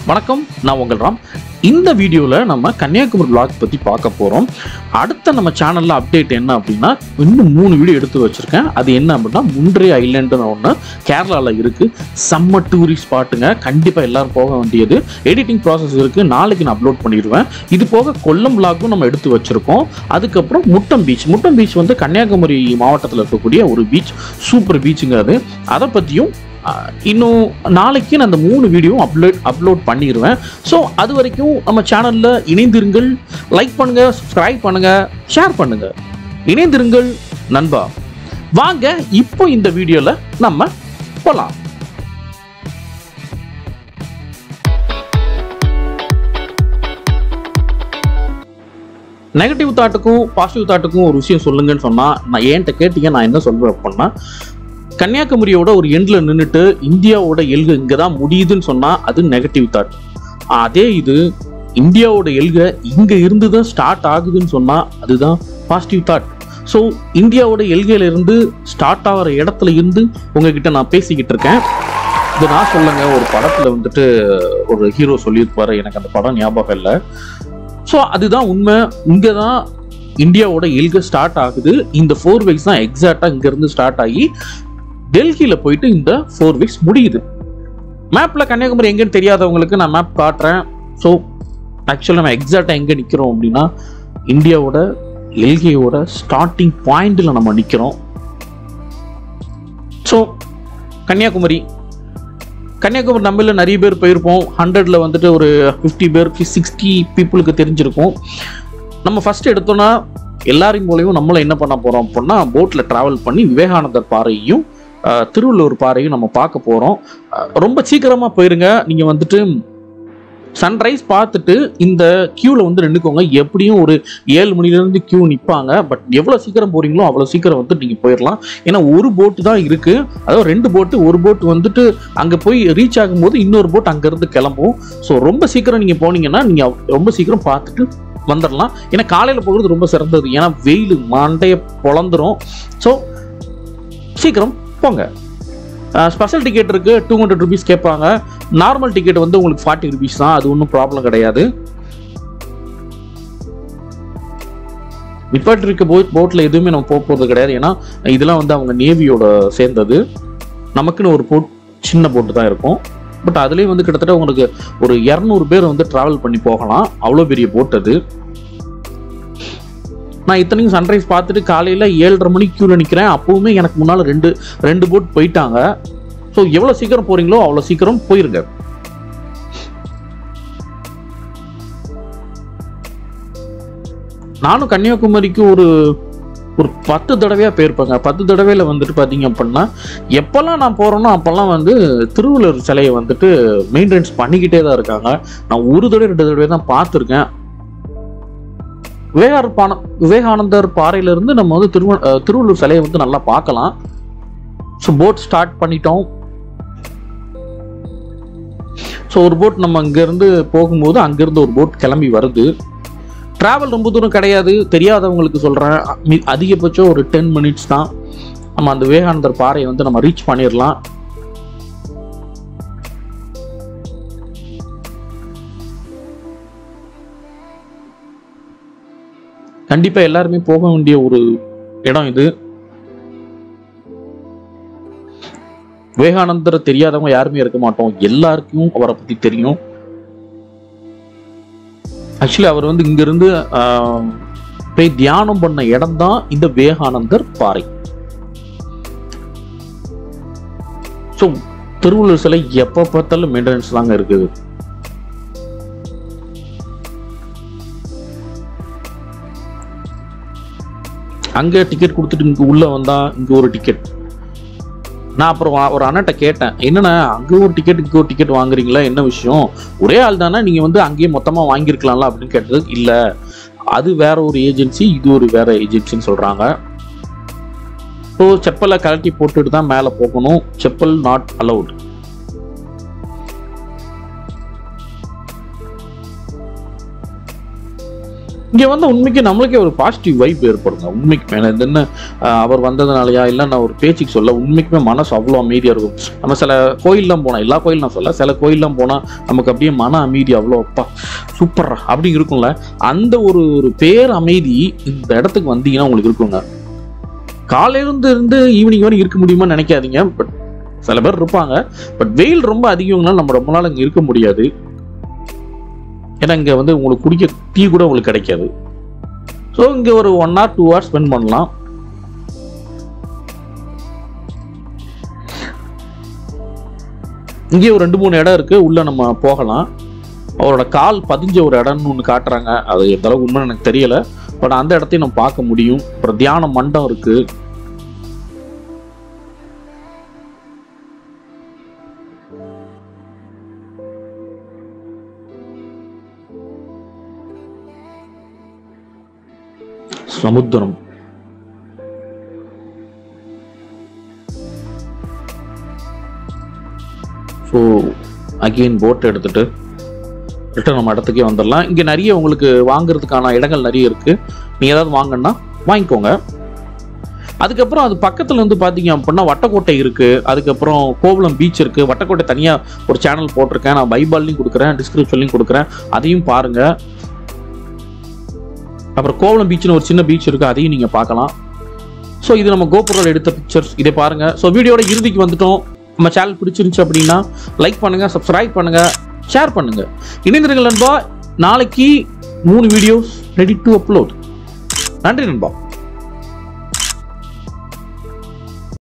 வணக்கம் நான் உங்கள் ராம் இந்த வீடியோவில் நம்ம கன்னியாகுமரி vlog பற்றி பார்க்க போகிறோம் அடுத்த நம்ம சேனலில் அப்டேட் என்ன அப்படின்னா இன்னும் மூணு வீடியோ எடுத்து வச்சுருக்கேன் அது என்ன அப்படின்னா முன்றே ஐலேண்டுன்னு ஒன்று கேரளாவில் இருக்குது செம்ம டூரிஸ்ட் ஸ்பாட்டுங்க கண்டிப்பாக எல்லாரும் போக வேண்டியது எடிட்டிங் ப்ராசஸ் இருக்குது நாளைக்கு நான் அப்லோட் பண்ணிடுவேன் இது போக கொல்லம் vlogகும் நம்ம எடுத்து வச்சுருக்கோம் அதுக்கப்புறம் முட்டம் பீச் முட்டம் பீச் வந்து கன்னியாகுமரி மாவட்டத்தில் இருக்கக்கூடிய ஒரு பீச் சூப்பர் பீச்சுங்க அது அதை பற்றியும் ஆஹ் இன்னும் நாளைக்கு நான் அந்த மூணு வீடியோ அப்லோட் அப்லோட் பண்ணிடுவேன் ஸோ அது வரைக்கும் நம்ம சேனலில் இணைந்திருங்கள் லைக் பண்ணுங்க சப்ஸ்கிரைப் பண்ணுங்க ஷேர் பண்ணுங்க இணைந்திருங்கள் நண்பா வாங்க இப்போ இந்த வீடியோவில் நம்ம போகலாம் நெகட்டிவ் தாட்டுக்கும் பாசிட்டிவ் தாட்டுக்கும் ஒரு விஷயம் சொல்லுங்கன்னு சொன்னால் நான் ஏன்ட்ட கேட்டீங்க நான் என்ன சொல்வேன் அப்படின்னா கன்னியாகுமரியோட ஒரு எண்டில் நின்றுட்டு இந்தியாவோட எல்கை இங்கே தான் முடியுதுன்னு சொன்னால் அது நெகட்டிவ் தாட் அதே இது இந்தியாவோட எல்கை இங்கே இருந்து தான் ஸ்டார்ட் ஆகுதுன்னு சொன்னால் அதுதான் பாசிட்டிவ் தாட் ஸோ இந்தியாவோட எல்கையில இருந்து ஸ்டார்ட் ஆகிற இடத்துல இருந்து உங்ககிட்ட நான் பேசிக்கிட்டு இருக்கேன் இது நான் சொல்லுங்க ஒரு படத்தில் வந்துட்டு ஒரு ஹீரோ சொல்லியிருப்பாரு எனக்கு அந்த படம் ஞாபகம் இல்லை ஸோ அதுதான் உண்மை இங்கே தான் இந்தியாவோட எல்கை ஸ்டார்ட் ஆகுது இந்த ஃபோர் வீக்ஸ் தான் எக்ஸாக்டாக இங்கேருந்து ஸ்டார்ட் ஆகி டெல்லியில் போயிட்டு இந்த ஃபோர் வீக்ஸ் முடியுது மேப்பில் கன்னியாகுமரி எங்கேன்னு தெரியாதவங்களுக்கு நான் மேப் காட்டுறேன் ஸோ ஆக்சுவலாக நம்ம எக்ஸாக்டாக எங்கே நிற்கிறோம் அப்படின்னா இந்தியாவோட எல்கையோட ஸ்டார்டிங் பாயிண்டில் நம்ம நிற்கிறோம் ஸோ கன்னியாகுமரி கன்னியாகுமரி நம்மள நிறைய பேர் போயிருப்போம் ஹண்ட்ரட்ல வந்துட்டு ஒரு ஃபிஃப்டி பேர் சிக்ஸ்டி பீப்புளுக்கு தெரிஞ்சிருக்கும் நம்ம ஃபர்ஸ்ட் எடுத்தோம்னா எல்லாரையும் போலயும் நம்மளும் என்ன பண்ண போறோம் அப்படின்னா போட்ல டிராவல் பண்ணி விவேகானந்தர் பாறையையும் அஹ், திருவள்ளுவர் பாறையும் நம்ம பார்க்க போறோம் அஹ், ரொம்ப சீக்கிரமா போயிருங்க நீங்க வந்துட்டு சன்ரைஸ் பார்த்துட்டு இந்த கியூவில் வந்து நின்றுக்கோங்க எப்படியும் ஒரு ஏழு மணிலேருந்து கியூ நிற்பாங்க பட் எவ்வளோ சீக்கிரம் போறீங்களோ அவ்வளோ சீக்கிரம் வந்து நீங்கள் போயிடலாம் ஏன்னா ஒரு போட்டு தான் இருக்குது அதாவது ரெண்டு போட்டு ஒரு போட் வந்துட்டு அங்கே போய் ரீச் ஆகும்போது இன்னொரு போட் அங்கேருந்து கிளம்பும் ஸோ ரொம்ப சீக்கிரம் நீங்கள் போனீங்கன்னா நீங்கள் ரொம்ப சீக்கிரம் பார்த்துட்டு வந்துடலாம் ஏன்னா காலையில் போகிறது ரொம்ப சிறந்தது ஏன்னா வெயில் மண்டைய பொழந்துரும் ஸோ சீக்கிரம் போங்க ஸ்பெஷல் டிக்கெட் இருக்குது டூ ஹண்ட்ரட் ருபீஸ் கேட்பாங்க நார்மல் டிக்கெட் வந்து உங்களுக்கு ஃபார்ட்டி ருபீஸ் தான் அது ஒன்றும் ப்ராப்ளம் கிடையாது நிப்பாட்டி இருக்க போட் போட்டில் எதுவுமே நம்ம போக போகிறது கிடையாது ஏன்னா இதெல்லாம் வந்து அவங்க நேவியோட சேர்ந்தது நமக்குன்னு ஒரு போட் சின்ன போட்டு தான் இருக்கும் பட் அதுலேயும் வந்து கிட்டத்தட்ட உங்களுக்கு ஒரு இரநூறு பேர் வந்து ட்ராவல் பண்ணி போகலாம் அவ்வளோ பெரிய போட் அது நான் இத்தனைக்கும் சன்ரைஸ் பார்த்துட்டு காலையில் ஏழரை மணிக்கு க்யூவில் நிற்கிறேன் அப்போவுமே எனக்கு முன்னால் ரெண்டு ரெண்டு போட் போயிட்டாங்க ஸோ எவ்வளோ சீக்கிரம் போகிறீங்களோ அவ்வளோ சீக்கிரம் போயிருங்க நானும் கன்னியாகுமரிக்கு ஒரு ஒரு பத்து தடவையாக போயிருப்பேங்க பத்து தடவையில் வந்துட்டு பார்த்தீங்க அப்படின்னா எப்போல்லாம் நான் போகிறேனோ அப்போல்லாம் வந்து திருவள்ளுவர் சிலையை வந்துட்டு மெயின்டெனன்ஸ் பண்ணிக்கிட்டே தான் இருக்காங்க நான் ஒரு தடவை ரெண்டு தடவை தான் பார்த்துருக்கேன் விவேகார் பான விவேகானந்தர் பாறையிலிருந்து நம்ம வந்து திருவ அஹ் திருவள்ளூர் சிலையை வந்து நல்லா பார்க்கலாம் ஸோ போட் ஸ்டார்ட் பண்ணிட்டோம் ஸோ ஒரு போட் நம்ம அங்கேருந்து போகும்போது அங்கேருந்து ஒரு போட் கிளம்பி வருது ட்ராவல் ரொம்ப தூரம் கிடையாது தெரியாதவங்களுக்கு சொல்கிறேன் அதிகபட்சம் ஒரு டென் மினிட்ஸ் தான் நம்ம அந்த விவேகானந்தர் பாறையை வந்து நம்ம ரீச் பண்ணிடலாம் கண்டிப்பாக எல்லாருமே போக வேண்டிய ஒரு இடம் இது விவேகானந்தரை தெரியாதவங்க யாருமே இருக்க மாட்டோம் எல்லாருக்கும் அவரை பற்றி தெரியும் ஆக்சுவலி அவர் வந்து இங்கிருந்து ஆஹ், போய் தியானம் பண்ண இடம் தான் இந்த விவேகானந்தர் பாறை ஸோ திருவள்ளுவர் சிலை எப்போ பார்த்தாலும் மெயின்டெனன்ஸ் தாங்க இருக்குது அங்கே டிக்கெட் கொடுத்துட்டு இங்கே உள்ளே வந்தா இங்கே ஒரு டிக்கெட் நான் அப்புறம் வா- ஒரு அண்ணன்ட்ட கேட்டேன் என்னண்ணா அங்கே ஒரு டிக்கெட் இங்கே ஒரு டிக்கெட் வாங்குறீங்களா என்ன விஷயம் ஒரே ஆள் தானே நீங்கள் வந்து அங்கேயே மொத்தமாக வாங்கியிருக்கலாம்ல அப்படின்னு கேட்டதுக்கு இல்லை அது வேற ஒரு ஏஜென்சி இது ஒரு வேற ஏஜென்சின்னு சொல்கிறாங்க ஸோ செப்பலை கழட்டி போட்டுட்டு தான் மேலே போகணும் செப்பல் நாட் அலவுட் இங்கே வந்து உண்மைக்கு நம்மளுக்கே ஒரு பாசிட்டிவ் வைப் ஏற்படுங்க உண்மைக்குமே நான் இது என்ன ஆஹ், அவர் வந்ததுனாலயா இல்லை நான் ஒரு பேச்சுக்கு சொல்ல உண்மைக்குமே மனசு அவ்வளோ அமைதியாக இருக்கும் நம்ம சில கோயில்லாம் போனால் எல்லா கோயில் நான் சொல்ல சில கோயில்லாம் போனால் நமக்கு அப்படியே மன அமைதி அவ்வளோ அப்பா சூப்பர்ரா அப்படி இருக்கும்ல அந்த ஒரு ஒரு பேர் அமைதி இந்த இடத்துக்கு வந்தீங்கன்னா உங்களுக்கு இருக்குங்க காலையிலிருந்து இருந்து ஈவினிங் வரைக்கும் இருக்க முடியுமான்னு நினைக்காதீங்க பட் சில பேர் இருப்பாங்க பட் வெயில் ரொம்ப அதிகம்னால நம்ம ரொம்ப நாள் இங்கே இருக்க முடியாது ஏன்னா இங்கே வந்து உங்களுக்கு குடிக்க டீ கூட உங்களுக்கு கிடைக்காது ஸோ இங்கே ஒரு one hour two hours spend பண்ணலாம் இங்கே ஒரு ரெண்டு மூணு இடம் இருக்கு உள்ள நம்ம போகலாம் அவரோட கால் பதிஞ்ச ஒரு இடம்னு ஒன்று காட்டுறாங்க அது எந்த அளவுக்கு உண்மை எனக்கு தெரியல பட் அந்த இடத்தையும் நம்ம பார்க்க முடியும் அப்புறம் தியான மண்டம் இருக்கு சமுத்திரம் ஸோ அகெயின் போட் எடுத்துட்டு ரிட்டர்ன் நம்ம இடத்துக்கே வந்துடலாம் இங்கே நிறைய உங்களுக்கு வாங்குறதுக்கான இடங்கள் நிறைய இருக்குது நீங்கள் ஏதாவது வாங்கன்னா வாங்கிக்கோங்க அதுக்கப்புறம் அது பக்கத்தில் வந்து பார்த்தீங்க அப்படின்னா வட்டக்கோட்டை இருக்குது அதுக்கப்புறம் கோவளம் பீச் இருக்குது வட்டக்கோட்டை தனியாக ஒரு சேனல் போட்டிருக்கேன் நான் பைபால்லையும் கொடுக்குறேன் டிஸ்கிரிப்ஷன்லையும் கொடுக்குறேன் அதையும் பாருங்கள் அப்புறம் கோவளம் பீச்னு ஒரு சின்ன பீச் இருக்குது அதையும் நீங்கள் பார்க்கலாம் ஸோ இது நம்ம கோபுரம் எடுத்த பிக்சர்ஸ் இதை பாருங்கள் ஸோ வீடியோட இறுதிக்கு வந்துட்டோம் நம்ம சேனல் பிடிச்சிருந்துச்சு அப்படின்னா லைக் பண்ணுங்கள் சப்ஸ்கிரைப் பண்ணுங்கள் ஷேர் பண்ணுங்கள் இணைந்திருங்கள் நண்பா நாளைக்கு மூணு வீடியோஸ் ரெடி டு அப்லோட் நன்றி நண்பா